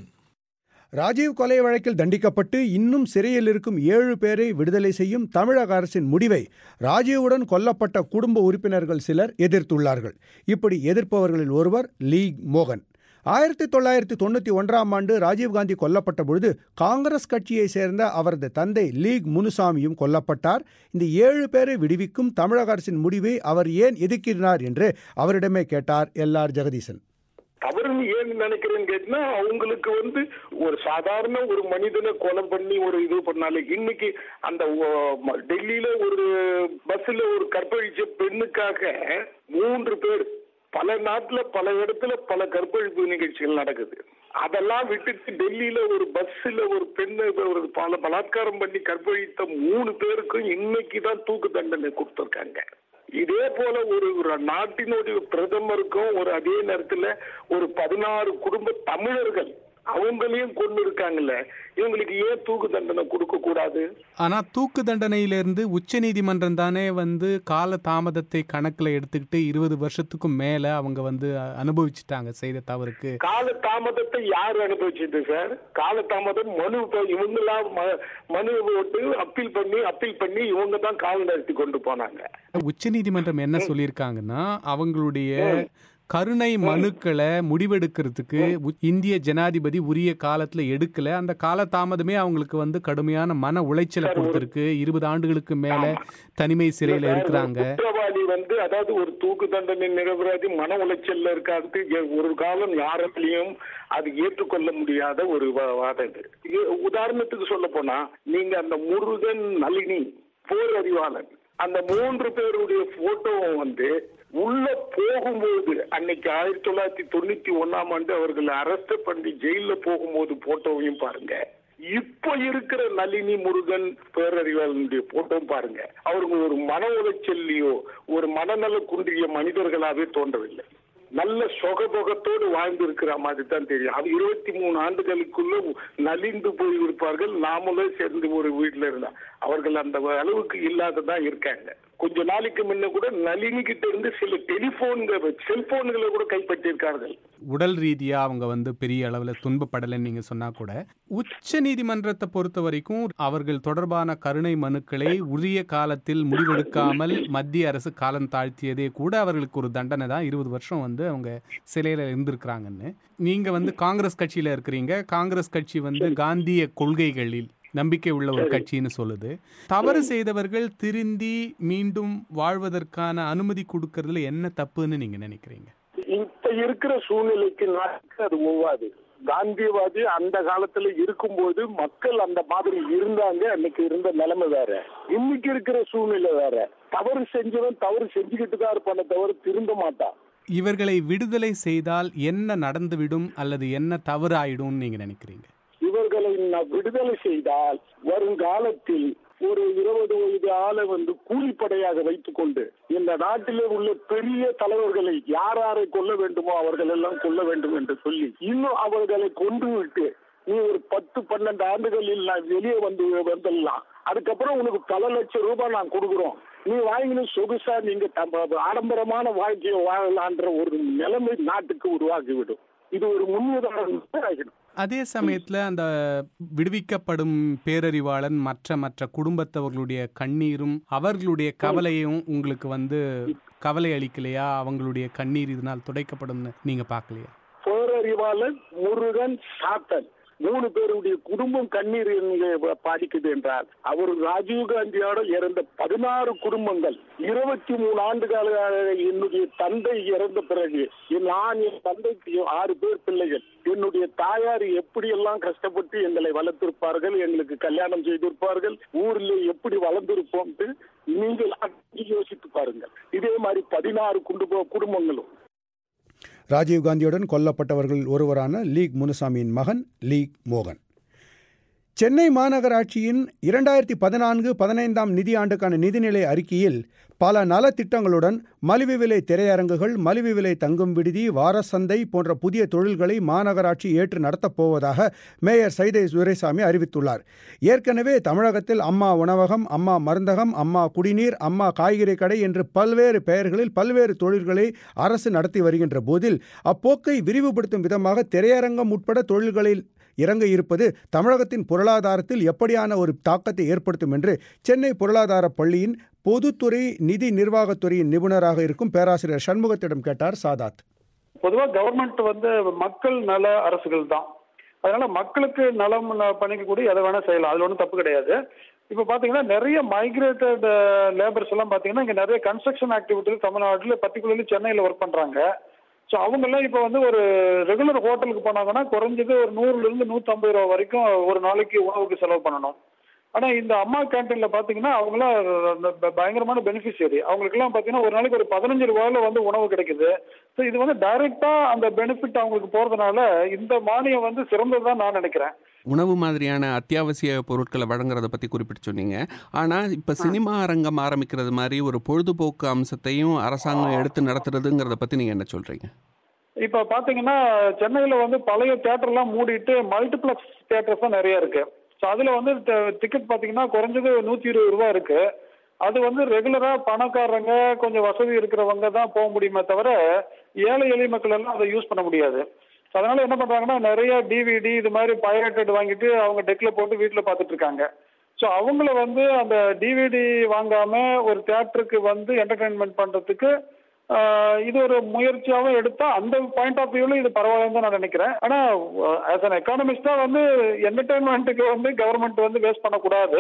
ராஜீவ் கொலை வழக்கில் தண்டிக்கப்பட்டு இன்னும் சிறையில் இருக்கும் ஏழு பேரை விடுதலை செய்யும் தமிழக அரசின் முடிவை ராஜீவுடன் கொல்லப்பட்ட குடும்ப உறுப்பினர்கள் சிலர் எதிர்த்துள்ளார்கள் இப்படி எதிர்ப்பவர்களில் ஒருவர் லீக் மோகன் ஆயிரத்தி தொள்ளாயிரத்தி தொண்ணூற்றி ஒன்றாம் ஆண்டு ராஜீவ்காந்தி கொல்லப்பட்ட பொழுது காங்கிரஸ் கட்சியை சேர்ந்த அவரது தந்தை லீக் முனுசாமியும் கொல்லப்பட்டார் இந்த ஏழு பேரை விடுவிக்கும் தமிழக அரசின் முடிவை அவர் ஏன் எதிர்க்கிறார் என்று அவரிடமே கேட்டார் எல் ஆர் ஜெகதீசன் தவறுன்னு ஏன் நினைக்கிறேன்னு கேட்டினா அவங்களுக்கு வந்து ஒரு சாதாரண ஒரு மனிதனை கொலை பண்ணி ஒரு இது பண்ணாலே இன்னைக்கு அந்த ஓ, ம- டெல்லியில ஒரு பஸ்ல ஒரு கற்பழிச்ச பெண்ணுக்காக மூன்று பேர் பல நாட்டுல பல இடத்துல பல கற்பழிப்பு நிகழ்ச்சிகள் நடக்குது அதெல்லாம் விட்டுட்டு டெல்லியில ஒரு பஸ்ல ஒரு பெண்ணை ஒரு பல பலாத்காரம் பண்ணி கற்பழித்த மூணு பேருக்கும் இன்னைக்கு தான் தூக்கு தண்டனை கொடுத்திருக்காங்க இதே போல ஒரு ஒரு நாட்டினுடைய பிரதமருக்கும் ஒரு அதே நேரத்துல ஒரு பதினாறு குடும்ப தமிழர்கள் அவங்களையும் கொண்டு இருக்காங்கல்ல இவங்களுக்கு ஏன் தூக்கு தண்டனை கொடுக்க கூடாது ஆனா தூக்கு தண்டனையிலிருந்து உச்ச நீதிமன்றம் தானே வந்து கால தாமதத்தை கணக்குல எடுத்துக்கிட்டு இருபது வருஷத்துக்கும் மேல அவங்க வந்து அ- அனுபவிச்சுட்டாங்க செய்த தவறுக்கு கால தாமதத்தை யார் அனுபவிச்சது சார் கால தாமதம் மனு இப்ப இவங்கெல்லாம் ம- மனு போட்டு அப்பீல் பண்ணி அப்பீல் பண்ணி இவங்க தான் காவல் நிறுத்தி கொண்டு போனாங்க உச்ச நீதிமன்றம் என்ன சொல்லியிருக்காங்கன்னா அவங்களுடைய கருணை மனுக்களை முடிவெடுக்கிறதுக்கு உ- இந்திய ஜனாதிபதி உரிய காலத்துல எடுக்கல அந்த கால தாமதமே அவங்களுக்கு வந்து கடுமையான மன உளைச்சலை கொடுத்திருக்கு இருபது ஆண்டுகளுக்கு மேல தனிமை சிறையில இருக்கிறாங்க குற்றவாளி வந்து அதாவது ஒரு தூக்கு தண்டனை நிரபராதி மன உளைச்சல்ல இருக்காது எ- ஒரு காலம் யாராலையும் அது ஏற்றுக்கொள்ள முடியாத ஒரு வா- வாதம் இது இது உதாரணத்துக்கு சொல்ல போனா நீங்க அந்த முருகன் நளினி போர் அறிவாளன் அந்த மூன்று பேருடைய போட்டோவும் வந்து உள்ள போகும்போது அன்னைக்கு ஆயிரத்தி தொள்ளாயிரத்தி தொண்ணூத்தி ஒண்ணாம் ஆண்டு அவர்கள் அரெஸ்ட் பண்ணி ஜெயில போகும்போது போட்டோவையும் பாருங்க இப்ப இருக்கிற நளினி முருகன் பேரறிவாளனுடைய போட்டோ பாருங்க அவருக்கு ஒரு மன உளைச்சல்லையோ ஒரு மனநல குன்றிய மனிதர்களாவே தோன்றவில்லை நல்ல சொகபோகத்தோடு வாழ்ந்து இருக்கிற மாதிரி தான் தெரியும் அது இருபத்தி மூணு ஆண்டுகளுக்குள்ள நலிந்து போய் இருப்பார்கள் நாமளும் சேர்ந்து ஒரு வீட்டுல இருந்தா அவர்கள் அந்த அளவுக்கு இல்லாததான் இருக்காங்க கொஞ்ச நாளைக்கு முன்ன கூட நளினி கிட்ட இருந்து சில டெலிபோன்கள் செல்போன்களை கூட கைப்பற்றியிருக்கார்கள் உடல் ரீதியா அவங்க வந்து பெரிய அளவுல துன்பப்படலைன்னு நீங்க சொன்னா கூட உச்ச நீதிமன்றத்தை பொறுத்த வரைக்கும் அவர்கள் தொடர்பான கருணை மனுக்களை உரிய காலத்தில் முடிவெடுக்காமல் மத்திய அரசு காலம் தாழ்த்தியதே கூட அவர்களுக்கு ஒரு தண்டனை தான் இருபது வருஷம் வந்து அவங்க சிலையில இருந்திருக்கிறாங்கன்னு நீங்க வந்து காங்கிரஸ் கட்சியில இருக்கிறீங்க காங்கிரஸ் கட்சி வந்து காந்திய கொள்கைகளில் நம்பிக்கை உள்ள ஒரு கட்சின்னு சொல்லுது தவறு செய்தவர்கள் திருந்தி மீண்டும் வாழ்வதற்கான அனுமதி கொடுக்கறதுல என்ன தப்புன்னு நீங்க நினைக்கிறீங்க இப்ப இருக்கிற சூழ்நிலைக்கு நாட்டுக்கு அது ஒவ்வாது காந்தியவாதி அந்த காலத்துல இருக்கும்போது மக்கள் அந்த மாதிரி இருந்தாங்க அன்னைக்கு இருந்த நிலைமை வேற இன்னைக்கு இருக்கிற சூழ்நிலை வேற தவறு செஞ்சவன் தவறு செஞ்சுக்கிட்டு தான் இருப்பானே தவிர திருந்த மாட்டான் இவர்களை விடுதலை செய்தால் என்ன நடந்துவிடும் அல்லது என்ன தவறு ஆயிடும்னு நீங்க நினைக்கிறீங்க இவர்களை ந- விடுதலை செய்தால் வருங்காலத்தில் ஒரு இருபது வயது ஆளை வந்து கூலிப்படையாக வைத்துக் கொண்டு இந்த நாட்டிலே உள்ள பெரிய தலைவர்களை யார் யாரை கொல்ல வேண்டுமோ அவர்கள் எல்லாம் கொல்ல வேண்டும் என்று சொல்லி இன்னும் அவர்களை கொன்று விட்டு நீ ஒரு பத்து பன்னெண்டு ஆண்டுகளில் நான் வெளியே வந்து வந்துடலாம் அதுக்கப்புறம் உனக்கு பல லட்சம் ரூபாய் நான் கொடுக்குறோம் நீ வாங்கின சொகுசா நீங்க தம்ப- ஆடம்பரமான வாழ்க்கையை வாழலான்ற ஒரு நிலைமை நாட்டுக்கு உருவாக்கிவிடும் இது ஒரு முன்னுதாரணம் ஆகிடும் அதே சமயத்துல அந்த விடுவிக்கப்படும் பேரறிவாளன் மற்ற மற்ற குடும்பத்தவர்களுடைய கண்ணீரும் அவர்களுடைய கவலையும் உங்களுக்கு வந்து கவலை அளிக்கலையா அவங்களுடைய கண்ணீர் இதனால் துடைக்கப்படும்னு நீங்க பார்க்கலையா பேரறிவாளன் முருகன் சாத்தன் மூணு பேருடைய குடும்பம் கண்ணீர் இங்கே பாதிக்குது என்றால் அவர் ராஜீவ்காந்தியோட இறந்த பதினாறு குடும்பங்கள் இருபத்தி மூணு ஆண்டு கால என்னுடைய தந்தை இறந்த பிறகு நான் என் தந்தைக்கு ஆறு பேர் பிள்ளைகள் என்னுடைய தாயார் எப்படி எல்லாம் கஷ்டப்பட்டு எங்களை வளர்த்திருப்பார்கள் எங்களுக்கு கல்யாணம் செய்திருப்பார்கள் ஊரில் எப்படி வளர்ந்திருப்போம் நீங்கள் யோசித்து பாருங்கள் இதே மாதிரி பதினாறு குடும்ப குடும்பங்களும் ராஜீவ்காந்தியுடன் கொல்லப்பட்டவர்களில் ஒருவரான லீக் முனுசாமியின் மகன் லீக் மோகன் சென்னை மாநகராட்சியின் இரண்டாயிரத்தி பதினான்கு பதினைந்தாம் நிதியாண்டுக்கான நிதிநிலை அறிக்கையில் பல நலத்திட்டங்களுடன் மலிவு விலை திரையரங்குகள் மலிவு விலை தங்கும் விடுதி வாரசந்தை போன்ற புதிய தொழில்களை மாநகராட்சி ஏற்று நடத்தப் போவதாக மேயர் சைதை துரைசாமி அறிவித்துள்ளார் ஏற்கனவே தமிழகத்தில் அம்மா உணவகம் அம்மா மருந்தகம் அம்மா குடிநீர் அம்மா காய்கறி கடை என்று பல்வேறு பெயர்களில் பல்வேறு தொழில்களை அரசு நடத்தி வருகின்ற போதில் அப்போக்கை விரிவுபடுத்தும் விதமாக திரையரங்கம் உட்பட தொழில்களில் இறங்க இருப்பது தமிழகத்தின் பொருளாதாரத்தில் எப்படியான ஒரு தாக்கத்தை ஏற்படுத்தும் என்று சென்னை பொருளாதார பள்ளியின் பொதுத்துறை நிதி நிர்வாகத்துறையின் நிபுணராக இருக்கும் பேராசிரியர் சண்முகத்திடம் கேட்டார் சாதாத் பொதுவா கவர்மெண்ட் வந்து மக்கள் நல அரசுகள் தான் அதனால மக்களுக்கு நலம் பண்ணிக்கக்கூடிய எதை வேணா செய்யலாம் அதுல ஒன்றும் தப்பு கிடையாது இப்போ பாத்தீங்கன்னா நிறைய மைக்ரேட்டட் லேபர்ஸ் எல்லாம் பாத்தீங்கன்னா இங்க நிறைய கன்ஸ்ட்ரக்ஷன் ஆக்டிவிட்டியில் தமிழ்நாட்டில் பர்டிகுலர்லி சென்னையில் ஒர்க் பண்றாங்க ஸோ அவங்கெல்லாம் இப்போ வந்து ஒரு ரெகுலர் ஹோட்டலுக்கு போனாங்கன்னா குறைஞ்சது ஒரு நூறுல இருந்து நூற்றம்பது ரூபா வரைக்கும் ஒரு நாளைக்கு உணவுக்கு செலவு பண்ணணும் ஆனா இந்த அம்மா கேன்டீன்ல பாத்தீங்கன்னா அவங்களாம் ப- பயங்கரமான பெனிஃபிஷியரி அவங்களுக்குலாம் பாத்தீங்கன்னா ஒரு நாளைக்கு ஒரு பதினஞ்சு ரூபாயில வந்து உணவு கிடைக்குது ஸோ இது வந்து டைரக்டா அந்த பெனிஃபிட் அவங்களுக்கு போறதுனால இந்த மானியம் வந்து சிறந்ததுதான் நான் நினைக்கிறேன் உணவு மாதிரியான அத்தியாவசிய பொருட்களை வழங்குறத பற்றி குறிப்பிட்டு சொன்னீங்க ஆனால் இப்போ சினிமா அரங்கம் ஆரம்பிக்கிறது மாதிரி ஒரு பொழுதுபோக்கு அம்சத்தையும் அரசாங்கம் எடுத்து நடத்துறதுங்கிறத பற்றி நீங்கள் என்ன சொல்கிறீங்க இப்ப பாத்தீங்கன்னா சென்னையில வந்து பழைய தியேட்டர் எல்லாம் மூடிட்டு மல்டிப்ளெக்ஸ் தியேட்டர்ஸ் தான் நிறைய இருக்கு ஸோ அதுல வந்து டிக்கெட் பாத்தீங்கன்னா குறைஞ்சது நூத்தி இருபது ரூபா இருக்கு அது வந்து ரெகுலரா பணக்காரங்க கொஞ்சம் வசதி இருக்கிறவங்க தான் போக முடியுமே தவிர ஏழை எளிய மக்கள் எல்லாம் அதை யூஸ் பண்ண முடியாது So அதனால என்ன பண்றாங்கன்னா நிறைய டிவிடி இது மாதிரி பைரேட்டட் வாங்கிட்டு அவங்க டெக்ல போட்டு வீட்டுல பார்த்துட்டு இருக்காங்க ஸோ அவங்கள வந்து அந்த டிவிடி வாங்காம ஒரு தியேட்டருக்கு வந்து என்டர்டைன்மெண்ட் பண்றதுக்கு ஆஹ் இது ஒரு முயற்சியாவும் எடுத்தா அந்த பாயிண்ட் ஆஃப் வியூல இது பரவாயில்லன்னு தான் நான் நினைக்கிறேன் ஆனா ஆஸ் அன் எக்கானமிஸ்டா வந்து என்டர்டைன்மெண்ட்டுக்கு வந்து கவர்மெண்ட் வந்து வேஸ்ட் பண்ணக்கூடாது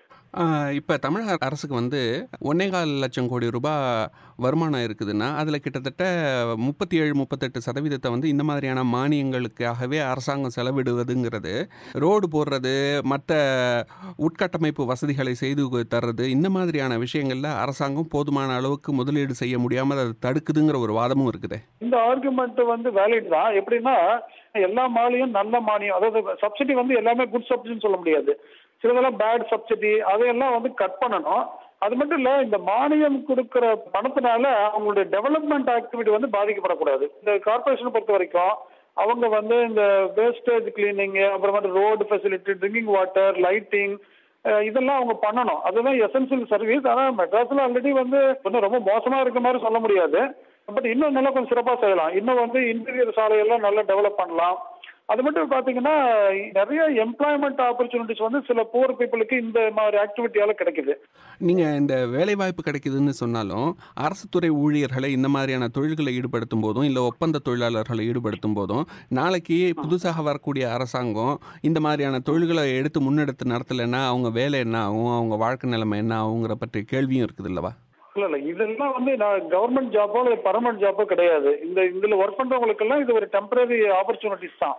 இப்போ தமிழக அரசுக்கு வந்து ஒன்னே கால் லட்சம் கோடி ரூபாய் வருமானம் இருக்குதுன்னா அதில் கிட்டத்தட்ட முப்பத்தி ஏழு முப்பத்தெட்டு சதவீதத்தை வந்து இந்த மாதிரியான மானியங்களுக்காகவே அரசாங்கம் செலவிடுவதுங்கிறது ரோடு போடுறது மற்ற உட்கட்டமைப்பு வசதிகளை செய்து தர்றது இந்த மாதிரியான விஷயங்களில் அரசாங்கம் போதுமான அளவுக்கு முதலீடு செய்ய முடியாமல் அதை தடுக்குதுங்கிற ஒரு வாதமும் இருக்குது இந்த ஆர்குமெண்ட் வந்து வேலிட் தான் எப்படின்னா எல்லா மானியம் நல்ல மானியம் அதாவது சப்சிடி வந்து எல்லாமே குட் சப்சிடின்னு சொல்ல முடியாது சிலதெல்லாம் பேட் சப்சிடி அதையெல்லாம் வந்து கட் பண்ணணும் அது மட்டும் இல்ல இந்த மானியம் கொடுக்கிற பணத்தினால அவங்களுடைய டெவலப்மெண்ட் ஆக்டிவிட்டி வந்து பாதிக்கப்படக்கூடாது இந்த கார்பரேஷனை பொறுத்த வரைக்கும் அவங்க வந்து இந்த வேஸ்டேஜ் கிளீனிங் அப்புறமேட்டு road facility drinking water lighting இதெல்லாம் அவங்க பண்ணணும் அதுதான் எசென்சியல் சர்வீஸ் ஆனா மெட்ராஸ்ல ஆல்ரெடி வந்து கொஞ்சம் ரொம்ப மோசமா இருக்க மாதிரி சொல்ல முடியாது பட் இன்னும் நல்லா கொஞ்சம் சிறப்பா செய்யலாம் இன்னும் வந்து இன்டீரியர் சாலையெல்லாம் நல்லா டெவலப் பண்ணலாம் அது மட்டும் பாத்தீங்கன்னா நிறைய எம்ப்ளாய்மெண்ட் ஆப்பர்ச்சுனிட்டிஸ் வந்து சில புவர் பீப்புளுக்கு இந்த மாதிரி ஆக்டிவிட்டியால கிடைக்குது நீங்கள் இந்த வேலைவாய்ப்பு கிடைக்குதுன்னு சொன்னாலும் அரசு துறை ஊழியர்களை இந்த மாதிரியான தொழில்களை ஈடுபடுத்தும் போதும் இல்லை ஒப்பந்த தொழிலாளர்களை ஈடுபடுத்தும் போதும் நாளைக்கு புதுசாக வரக்கூடிய அரசாங்கம் இந்த மாதிரியான தொழில்களை எடுத்து முன்னெடுத்து நடத்தலைன்னா அவங்க வேலை என்ன ஆகும் அவங்க வாழ்க்கை நிலைமை என்ன ஆகுங்கிற பற்றிய கேள்வியும் இருக்குது இல்லவா இல்ல இல்ல இதெல்லாம் வந்து நான் கவர்மெண்ட் ஜாப்போ இல்லை பர்மனன்ட் ஜாப்போ கிடையாது இந்த இதுல ஒர்க் பண்றவங்களுக்கெல்லாம் இது ஒரு டெம்பரரி ஆப்பர்ச்சுனிட்டிஸ் தான்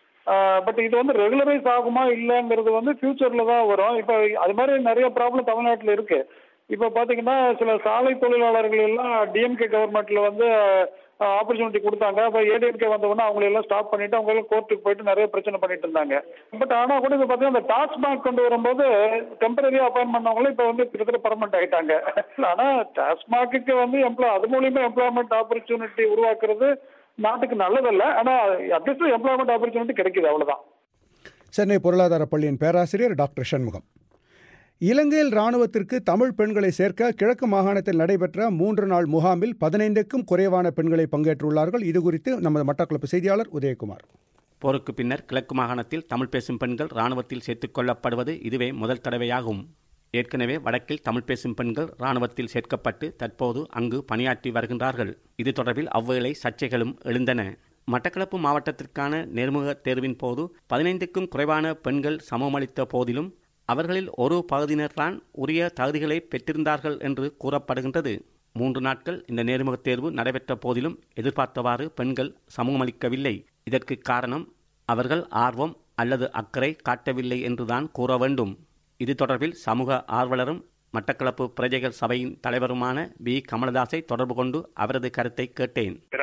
பட் இது வந்து ரெகுலரைஸ் ஆகுமா இல்லைங்கிறது வந்து ஃபியூச்சர்ல தான் வரும் இப்போ அது மாதிரி நிறைய ப்ராப்ளம் தமிழ்நாட்டில் இருக்கு இப்போ பாத்தீங்கன்னா சில சாலை தொழிலாளர்கள் எல்லாம் டிஎம்கே கவர்மெண்ட்ல வந்து ஆப்பர்ச்சுனிட்டி கொடுத்தாங்க அப்போ ஏடிஎம்கே வந்தவொடனே அவங்களை எல்லாம் ஸ்டாப் பண்ணிட்டு அவங்க எல்லாம் கோர்ட்டுக்கு போயிட்டு நிறைய பிரச்சனை பண்ணிட்டு இருந்தாங்க பட் ஆனா கூட இப்போ பார்த்தீங்கன்னா இந்த டாஸ்மாக் கொண்டு வரும்போது டெம்பரரியா அப்பாயின் பண்ணவங்களும் இப்போ வந்து கிட்டத்தட்ட பர்மனெண்ட் ஆயிட்டாங்க ஆனா டாஸ்மாக்கு வந்து எம்ப்ளாய் அது மூலியமா எம்ப்ளாய்மெண்ட் ஆப்பர்ச்சுனிட்டி உருவாக்குறது நாட்டுக்கு நல்லதல்ல ஆனா அட்லீஸ்ட் எம்ப்ளாய்மெண்ட் ஆப்பர்ச்சுனிட்டி கிடைக்குது அவ்வளவுதான் சென்னை பொருளாதார பள்ளியின் பேராசிரியர் டாக்டர் சண்முகம் இலங்கையில் ராணுவத்திற்கு தமிழ் பெண்களை சேர்க்க கிழக்கு மாகாணத்தில் நடைபெற்ற மூன்று நாள் முகாமில் பதினைந்துக்கும் குறைவான பெண்களை பங்கேற்றுள்ளார்கள் இதுகுறித்து நமது மட்டக்களப்பு செய்தியாளர் உதயகுமார் போருக்கு பின்னர் கிழக்கு மாகாணத்தில் தமிழ் பேசும் பெண்கள் இராணுவத்தில் சேர்த்துக் கொள்ளப்படுவது இதுவே முதல் தடவையாகும் ஏற்கனவே வடக்கில் தமிழ் பேசும் பெண்கள் இராணுவத்தில் சேர்க்கப்பட்டு தற்போது அங்கு பணியாற்றி வருகின்றார்கள் இது தொடர்பில் அவ்வேளை சர்ச்சைகளும் எழுந்தன மட்டக்களப்பு மாவட்டத்திற்கான நேர்முக தேர்வின் போது பதினைந்துக்கும் குறைவான பெண்கள் சமமளித்த போதிலும் அவர்களில் ஒரு பகுதியினர்தான் உரிய தகுதிகளை பெற்றிருந்தார்கள் என்று கூறப்படுகின்றது மூன்று நாட்கள் இந்த நேர்முகத் தேர்வு நடைபெற்ற போதிலும் எதிர்பார்த்தவாறு பெண்கள் சமூகமளிக்கவில்லை இதற்கு காரணம் அவர்கள் ஆர்வம் அல்லது அக்கறை காட்டவில்லை என்றுதான் கூற வேண்டும் இது தொடர்பில் சமூக ஆர்வலரும் மட்டக்களப்பு பிரஜைகள் சபையின் தலைவருமான பி கமலதாஸை தொடர்பு கொண்டு அவரது கருத்தை கேட்டேன்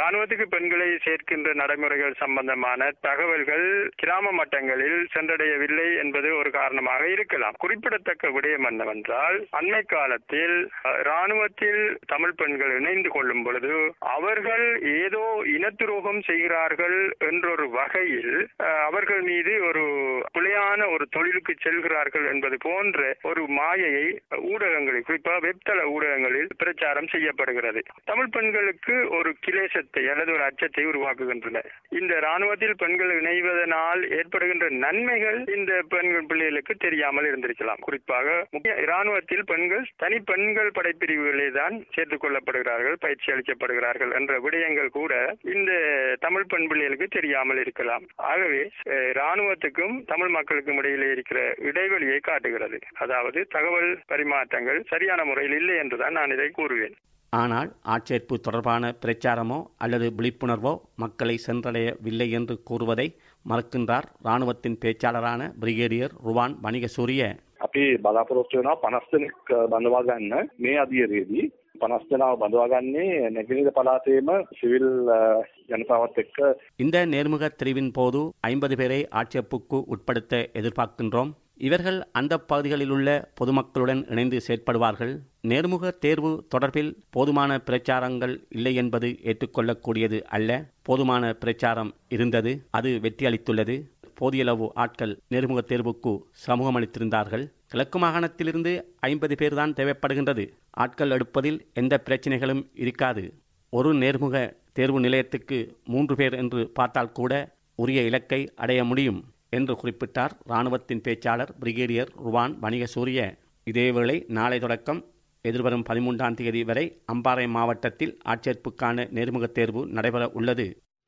ராணுவத்துக்கு பெண்களை சேர்க்கின்ற நடைமுறைகள் சம்பந்தமான தகவல்கள் கிராம மட்டங்களில் சென்றடையவில்லை என்பது ஒரு காரணமாக இருக்கலாம் குறிப்பிடத்தக்க விடயம் என்னவென்றால் அண்மை காலத்தில் அஹ், ராணுவத்தில் தமிழ் பெண்கள் இணைந்து கொள்ளும் பொழுது அவர்கள் ஏதோ இனத்துரோகம் செய்கிறார்கள் என்றொரு வகையில் அஹ், அவர்கள் மீது ஒரு பிழையான ஒரு தொழிலுக்கு செல்கிறார்கள் என்பது போன்ற ஒரு மாயையை ஊடகங்களில் குறிப்பாக வெப்தள ஊடகங்களில் பிரச்சாரம் செய்யப்படுகிறது தமிழ் பெண்களுக்கு ஒரு கிளேசத்தை அல்லது ஒரு அச்சத்தை உருவாக்குகின்றன இந்த ராணுவத்தில் பெண்கள் இணைவதனால் ஏற்படுகின்ற நன்மைகள் இந்த பெண்கள் பிள்ளைகளுக்கு தெரியாமல் இருந்திருக்கலாம் குறிப்பாக முக்கிய ராணுவத்தில் பெண்கள் தனி பெண்கள் படைப்பிரிவுகளே தான் சேர்த்துக் கொள்ளப்படுகிறார்கள் பயிற்சி அளிக்கப்படுகிறார்கள் என்ற விடயங்கள் கூட இந்த தமிழ் பெண் பிள்ளைகளுக்கு தெரியாமல் இருக்கலாம் ஆகவே அஹ், ராணுவத்துக்கும் தமிழ் மக்களுக்கும் இடையிலே இருக்கிற இடைவெளியை காட்டுகிறது அதாவது தகவல் பரிமாற்றங்கள் சரியான முறையில் இல்லை என்றுதான் நான் இதை கூறுவேன் ஆனால் ஆட்சேர்ப்பு தொடர்பான பிரச்சாரமோ அல்லது விழிப்புணர்வோ மக்களை சென்றடையவில்லை என்று கூறுவதை மறுக்கின்றார் இராணுவத்தின் பேச்சாளரான பிரிகேடியர் ருவான் வணிகசூரிய අපි බලාපොරොත්තු වෙනවා 50 දෙනෙක් බඳවා ගන්න මේ අධීරයේදී 50 දෙනාව බඳවා ගන්නේ නැගෙනහිර පළාතේම සිවිල් ජනතාවත් එක්ක இந்த நேர்முக தெரிவின் போது ஐம்பது பேரை ஆட்சேர்ப்புக்கு உட்படுத்த எதிர்பார்க்கின்றோம் இவர்கள் அந்த பகுதிகளில் உள்ள பொதுமக்களுடன் இணைந்து செயற்படுவார்கள் நேர்முக தேர்வு தொடர்பில் போதுமான பிரச்சாரங்கள் இல்லை என்பது ஏற்றுக்கொள்ளக்கூடியது அல்ல போதுமான பிரச்சாரம் இருந்தது அது வெற்றியளித்துள்ளது போதியளவு ஆட்கள் நேர்முக தேர்வுக்கு சமூகமளித்திருந்தார்கள் கிழக்கு மாகாணத்திலிருந்து ஐம்பது பேர் தான் தேவைப்படுகின்றது ஆட்கள் எடுப்பதில் எந்த பிரச்சனைகளும் இருக்காது ஒரு நேர்முக தேர்வு நிலையத்துக்கு மூன்று பேர் என்று பார்த்தால் கூட உரிய இலக்கை அடைய முடியும் என்று குறிப்பிட்டார் இராணுவத்தின் பேச்சாளர் பிரிகேடியர் ருவான் வணிகசூரிய இதேவேளை நாளை தொடக்கம் எதிர்வரும் பதிமூன்றாம் தேதி வரை அம்பாறை மாவட்டத்தில் ஆட்சேர்ப்புக்கான நேர்முகத் தேர்வு நடைபெற உள்ளது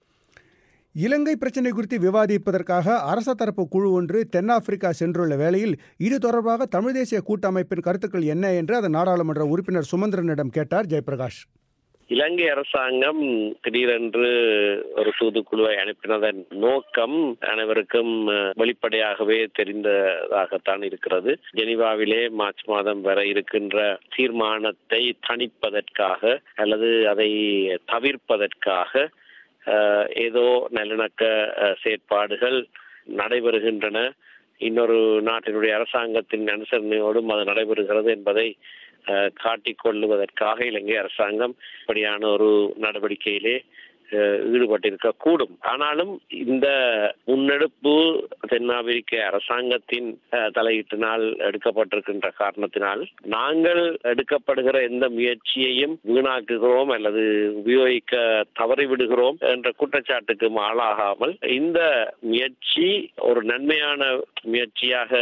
இலங்கை பிரச்சினை குறித்து விவாதிப்பதற்காக அரச தரப்பு குழு ஒன்று தென்னாப்பிரிக்கா சென்றுள்ள வேளையில் இது தொடர்பாக தமிழ் தேசிய கூட்டமைப்பின் கருத்துக்கள் என்ன என்று அதன் நாடாளுமன்ற உறுப்பினர் சுமந்திரனிடம் கேட்டார் ஜெயபிரகாஷ் இலங்கை அரசாங்கம் திடீரென்று ஒரு தூதுக்குழுவை அனுப்பினதன் நோக்கம் அனைவருக்கும் அஹ், வெளிப்படையாகவே தெரிந்ததாகத்தான் இருக்கிறது ஜெனீவாவிலே மார்ச் மாதம் வர இருக்கின்ற தீர்மானத்தை தணிப்பதற்காக அல்லது அதை தவிர்ப்பதற்காக அஹ், ஏதோ நல்லிணக்க அஹ், செயற்பாடுகள் நடைபெறுகின்றன இன்னொரு நாட்டினுடைய அரசாங்கத்தின் அனுசரணையோடும் அது நடைபெறுகிறது என்பதை அஹ், காட்டிக் கொள்ளுவதற்காக இலங்கை அரசாங்கம் இப்படியான ஒரு நடவடிக்கையிலே அஹ், ஈடுபட்டிருக்க கூடும் ஆனாலும் இந்த முன்னெடுப்பு தென்னாப்பிரிக்க அரசாங்கத்தின் அஹ், தலையீட்டினால் எடுக்கப்பட்டிருக்கின்ற காரணத்தினால் நாங்கள் எடுக்கப்படுகிற எந்த முயற்சியையும் வீணாக்குகிறோம் அல்லது உபயோகிக்க தவறிவிடுகிறோம் என்ற குற்றச்சாட்டுக்கு ஆளாகாமல் இந்த முயற்சி ஒரு நன்மையான முயற்சியாக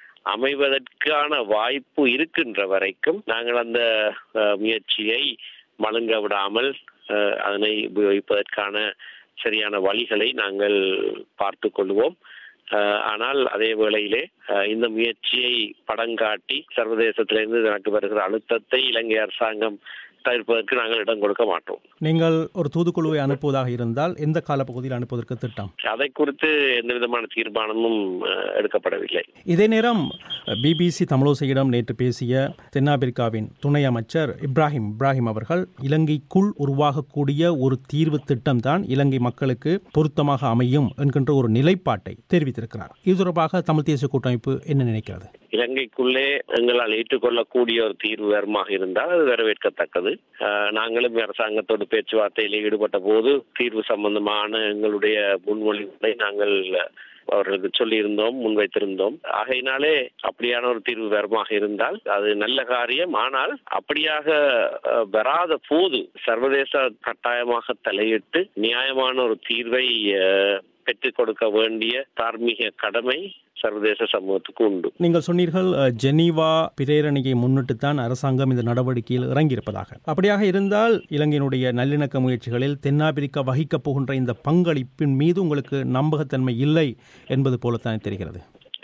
அமைவதற்கான வாய்ப்பு இருக்கின்ற வரைக்கும் நாங்கள் அந்த அஹ், முயற்சியை மழுங்க விடாமல் அஹ், அதனை உபயோகிப்பதற்கான சரியான வழிகளை நாங்கள் பார்த்து கொள்வோம் அஹ், ஆனால் அதே வேளையிலே அஹ், இந்த முயற்சியை படங்காட்டி சர்வதேசத்திலிருந்து எனக்கு வருகிற அழுத்தத்தை இலங்கை அரசாங்கம் தவிர்ப்பதற்கு நாங்கள் இடம் கொடுக்க மாட்டோம் நீங்கள் ஒரு தூதுக்குழுவை அனுப்புவதாக இருந்தால் எந்த காலப்பகுதியில் அனுப்புவதற்கு திட்டம் அதை குறித்து எந்த விதமான தீர்மானமும் அஹ், எடுக்கப்படவில்லை இதே நேரம் பிபிசி தமிழோசையிடம் நேற்று பேசிய தென்னாப்பிரிக்காவின் துணை அமைச்சர் இப்ராஹிம் இப்ராஹிம் அவர்கள் இலங்கைக்குள் உருவாகக்கூடிய ஒரு தீர்வு திட்டம்தான் இலங்கை மக்களுக்கு பொருத்தமாக அமையும் என்கின்ற ஒரு நிலைப்பாட்டை தெரிவித்திருக்கிறார் இது தொடர்பாக தமிழ் தேசிய கூட்டமைப்பு என்ன நினைக்கிறது இலங்கைக்குள்ளே எங்களால் ஏற்றுக்கொள்ளக்கூடிய ஒரு தீர்வு வருமாக இருந்தால் அது வரவேற்கத்தக்கது அஹ், நாங்களும் அரசாங்கத்தோடு பேச்சுவார்த்தையில் ஈடுபட்ட போது தீர்வு சம்பந்தமான எங்களுடைய முன்மொழிவுகளை நாங்கள் அவர்களுக்கு சொல்லியிருந்தோம் முன்வைத்திருந்தோம் ஆகையினாலே அப்படியான ஒரு தீர்வு வருமாக இருந்தால் அது நல்ல காரியம் ஆனால் அப்படியாக அஹ், வராத போது சர்வதேச கட்டாயமாக தலையிட்டு நியாயமான ஒரு தீர்வை அஹ், பெற்றுக் கொடுக்க வேண்டிய தார்மீக கடமை சர்வதேச சமூகத்துக்கு உண்டு நீங்கள் சொன்னீர்கள் அஹ், ஜெனீவா பிரேரணையை முன்னிட்டு தான் அரசாங்கம் இந்த நடவடிக்கையில் இறங்கியிருப்பதாக அப்படியாக இருந்தால் இலங்கையினுடைய நல்லிணக்க முயற்சிகளில் தென்னாப்பிரிக்கா வகிக்கப் போகின்ற இந்த பங்களிப்பின் மீது உங்களுக்கு நம்பகத்தன்மை இல்லை என்பது போலத்தான் தெரிகிறது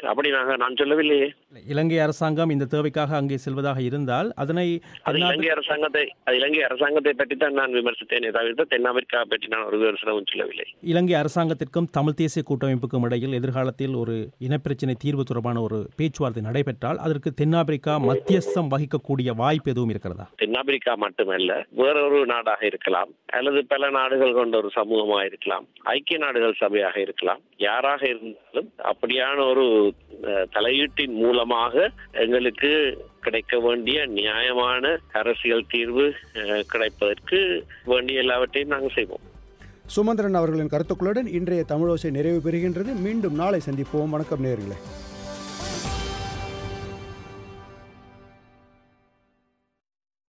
அப்படி நாங்க நான் சொல்லவில்லையே இலங்கை அரசாங்கம் இந்த தேவைக்காக அங்கே செல்வதாக இருந்தால் அதனை அது இலங்கை அரசாங்கத்தை அது இலங்கை அரசாங்கத்தை பற்றி தான் நான் விமர்சித்தேனே தவிர்த்து தென்னாப்பிரிக்கா பற்றி நான் ஒரு விமர்சனமும் சொல்லவில்லை இலங்கை அரசாங்கத்திற்கும் தமிழ் தேசிய கூட்டமைப்புக்கும் இடையில் எதிர்காலத்தில் ஒரு இனப்பிரச்சினை தீர்வு தொடர்பான ஒரு பேச்சுவார்த்தை நடைபெற்றால் அதற்கு தென்னாப்பிரிக்கா மத்தியஸ்தம் வகிக்கக்கூடிய வாய்ப்பு எதுவும் இருக்கிறதா தென்னாப்பிரிக்கா மட்டுமல்ல வேறொரு நாடாக இருக்கலாம் அல்லது பல நாடுகள் கொண்ட ஒரு சமூகமாக இருக்கலாம் ஐக்கிய நாடுகள் சபையாக இருக்கலாம் யாராக இருந்தாலும் அப்படியான ஒரு அஹ், தலையீட்டின் மூலமாக எங்களுக்கு கிடைக்க வேண்டிய நியாயமான அரசியல் தீர்வு அஹ், கிடைப்பதற்கு வேண்டிய எல்லாவற்றையும் நாங்கள் செய்வோம் சுமந்திரன் அவர்களின் கருத்துக்களுடன் இன்றைய தமிழோசை நிறைவு பெறுகின்றது மீண்டும் நாளை சந்திப்போம் வணக்கம் நேயர்களே